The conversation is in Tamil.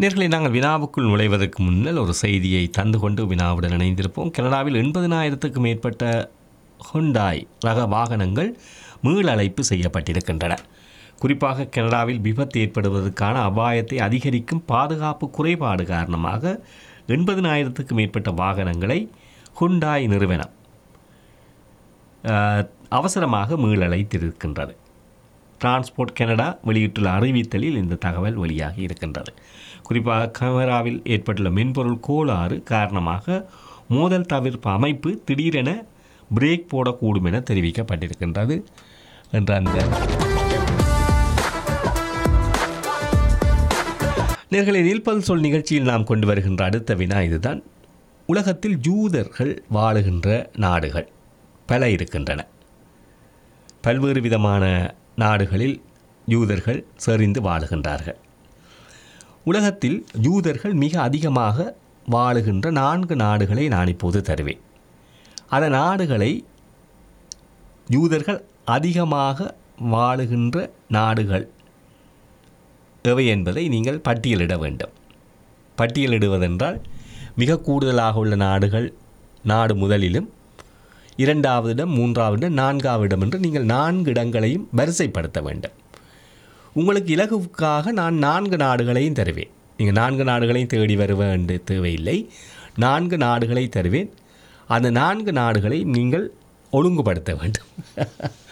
நேர்களை நாங்கள் வினாவுக்குள் நுழைவதற்கு முன்னால் ஒரு செய்தியை தந்து கொண்டு வினாவுடன் இணைந்திருப்போம் கனடாவில் எண்பதினாயிரத்துக்கும் மேற்பட்ட ஹுண்டாய் ரக வாகனங்கள் மீளழைப்பு செய்யப்பட்டிருக்கின்றன குறிப்பாக கனடாவில் விபத்து ஏற்படுவதற்கான அபாயத்தை அதிகரிக்கும் பாதுகாப்பு குறைபாடு காரணமாக எண்பதினாயிரத்துக்கும் மேற்பட்ட வாகனங்களை ஹுண்டாய் நிறுவனம் அஹ், அவசரமாக மீளழைத்திருக்கின்றது டிரான்ஸ்போர்ட் கனடா வெளியிட்டுள்ள அறிவித்தலில் இந்த தகவல் வெளியாகி இருக்கின்றது குறிப்பாக கனடாவில் ஏற்பட்டுள்ள மென்பொருள் கோளாறு காரணமாக மோதல் தவிர்ப்பு அமைப்பு திடீரென பிரேக் போடக்கூடும் என தெரிவிக்கப்பட்டிருக்கின்றது என்ற அந்த நேர்களை நீல்பல் சொல் நிகழ்ச்சியில் நாம் கொண்டு வருகின்ற அடுத்த வினா இதுதான் உலகத்தில் ஜூதர்கள் வாழுகின்ற நாடுகள் பல இருக்கின்றன பல்வேறு விதமான நாடுகளில் யூதர்கள் செறிந்து வாழுகின்றார்கள் உலகத்தில் யூதர்கள் மிக அதிகமாக வாழுகின்ற நான்கு நாடுகளை நான் இப்போது தருவேன் அந்த நாடுகளை யூதர்கள் அதிகமாக வாழுகின்ற நாடுகள் எவை என்பதை நீங்கள் பட்டியலிட வேண்டும் பட்டியலிடுவதென்றால் மிக கூடுதலாக உள்ள நாடுகள் நாடு முதலிலும் இரண்டாவது இடம் மூன்றாவது இடம் நான்காவது இடம் என்று நீங்கள் நான்கு இடங்களையும் வரிசைப்படுத்த வேண்டும் உங்களுக்கு இலகுவுக்காக நான் நான்கு நாடுகளையும் தருவேன் நீங்கள் நான்கு நாடுகளையும் தேடி வர வேண்டிய தேவையில்லை நான்கு நாடுகளை தருவேன் அந்த நான்கு நாடுகளை நீங்கள் ஒழுங்குபடுத்த வேண்டும்